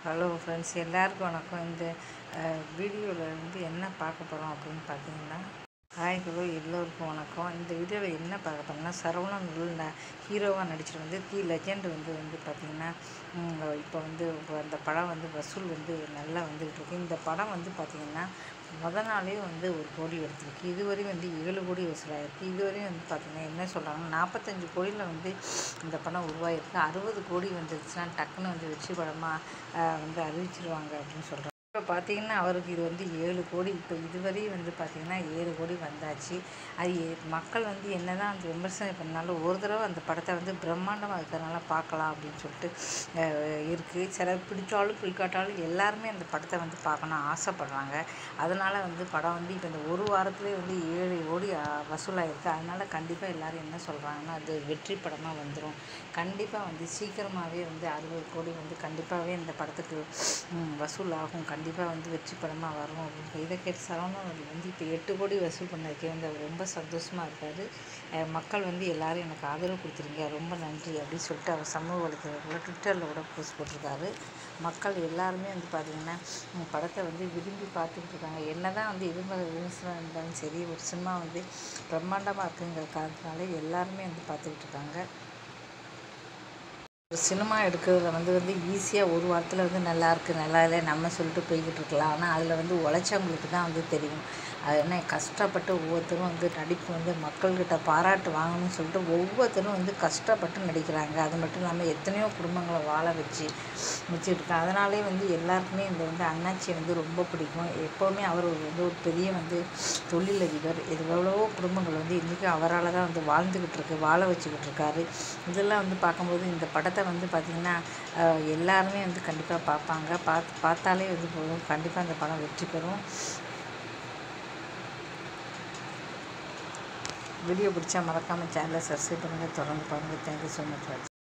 hello friends எல்லாருக்கும் வணக்கம் இந்த வீடியோவில் வந்து என்ன பார்க்க போகிறோம் அப்படின்னு பார்த்தீங்கன்னா ஹாய் ஹலோ எல்லோருக்கும் வணக்கம் இந்த வீடியோவில் என்ன பார்க்க போகிறோம்னா சரவணன் உள்ள ஹீரோவாக நடிச்சிட்டு வந்து தி லெஜெண்ட் வந்து வந்து பார்த்திங்கன்னா இப்போ வந்து இப்போ அந்த படம் வந்து வசூல் வந்து நல்லா வந்துகிட்டு இருக்கு இந்த படம் வந்து பார்த்திங்கன்னா முத நாளே வந்து ஒரு கோடி எடுத்திருக்கு இதுவரையும் வந்து ஏழு கோடி வசூலாகிருக்கு இதுவரையும் வந்து பார்த்திங்கன்னா என்ன சொல்கிறாங்கன்னா நாற்பத்தஞ்சு கோடியில் வந்து இந்த படம் உருவாகிருக்கு அறுபது கோடி வந்துருச்சுன்னா டக்குன்னு வந்து வெற்றி படமாக வந்து அறிவிச்சிருவாங்க அப்படின்னு சொல்கிறாங்க இப்போ பார்த்தீங்கன்னா அவருக்கு இது வந்து ஏழு கோடி இப்போ இதுவரையும் வந்து பார்த்திங்கன்னா ஏழு கோடி வந்தாச்சு அது எ- மக்கள் வந்து என்ன தான் அந்த விமர்சனம் பண்ணாலும் ஒரு தடவை அந்த படத்தை வந்து பிரம்மாண்டமாக இருக்கிறனால பார்க்கலாம் அப்படின்னு சொல்லிட்டு இருக்குது சில பிடிச்சாலும் பிடிக்காட்டாலும் எல்லாருமே அந்த படத்தை வந்து பார்க்கணும் ஆசைப்படுறாங்க அதனால் வந்து படம் வந்து இப்போ இந்த ஒரு வாரத்துலேயே வந்து ஏழு கோடி ஆ, வசூலாயிருக்கு அதனால் கண்டிப்பாக எல்லாரும் என்ன சொல்கிறாங்கன்னா அது வெற்றி படமாக வந்துடும் கண்டிப்பாக வந்து சீக்கிரமாகவே வந்து அறுபது கோடி வந்து கண்டிப்பாகவே இந்த படத்துக்கு ம், வசூல் ஆகும் கண்டிப்பாக வந்து வெற்றி படமாக வரும் அப்படின்னு இதை கேட்டு சரவணன் வந்து இப்போ எட்டு கோடி வசூல் பண்ணதுக்கே வந்து அவர் ரொம்ப சந்தோஷமாக இருக்கார் அஹ் மக்கள் வந்து எல்லாரும் எனக்கு ஆதரவு கொடுத்துருங்க ரொம்ப நன்றி அப்படின்னு சொல்லிட்டு அவர் சமூக வலைத்தளத்தில் ட்விட்டரில் கூட போஸ்ட் போட்டிருக்காரு மக்கள் எல்லாருமே வந்து பார்த்திங்கன்னா இந்த படத்தை வந்து விரும்பி பார்த்துக்கிட்டு இருக்காங்க என்ன தான் வந்து எதிர்மறை விமர்சனம் இருந்தாலும் சரி ஒரு சினிமா வந்து பிரம்மாண்டமாக இருக்குங்கிற காரணத்தினால எல்லாருமே வந்து பார்த்துக்கிட்டு இருக்காங்க ஒரு சினிமா எடுக்கிறதுல வந்து வந்து ஈஸியாக ஒரு வாரத்தில் வந்து நல்லா இருக்குது நல்லா இல்லை நம்ம சொல்லிட்டு போய்கிட்டு இருக்கலாம் ஆனால் அதில் வந்து உழைச்சவங்களுக்கு தான் வந்து தெரியும் அது என்ன கஷ்டப்பட்டு ஒவ்வொருத்தரும் வந்து நடிப்பு வந்து மக்கள்கிட்ட பாராட்டு வாங்கணும்னு சொல்லிட்டு ஒவ்வொருத்தரும் வந்து கஷ்டப்பட்டு நடிக்கிறாங்க அது மட்டும் இல்லாமல் எத்தனையோ குடும்பங்களை வாழ வச்சு வச்சுருக்காங்க அதனாலே வந்து எல்லாருக்குமே இந்த வந்து அண்ணாச்சியை வந்து ரொம்ப பிடிக்கும் எப்போவுமே அவர் ஒரு வந்து ஒரு பெரிய வந்து தொழிலதிபர் இது எவ்வளவோ குடும்பங்கள் வந்து இன்றைக்கும் அவரால் தான் வந்து வாழ்ந்துக்கிட்டு இருக்கு வாழ வச்சுக்கிட்டு இருக்காரு இதெல்லாம் வந்து பார்க்கும்போது இந்த படத்தை வந்து பார்த்திங்கன்னா அஹ், எல்லாருமே வந்து கண்டிப்பாக பார்ப்பாங்க பார்த்து பார்த்தாலே வந்து போதும் கண்டிப்பாக அந்த படம் வெற்றி பெறும் வீடியோ பிடிச்சா மறக்காமல் சேனலை சப்ஸ்கிரைப் பண்ணுங்கள் தொடர்ந்து பாருங்கள் தேங்க்யூ ஸோ மச்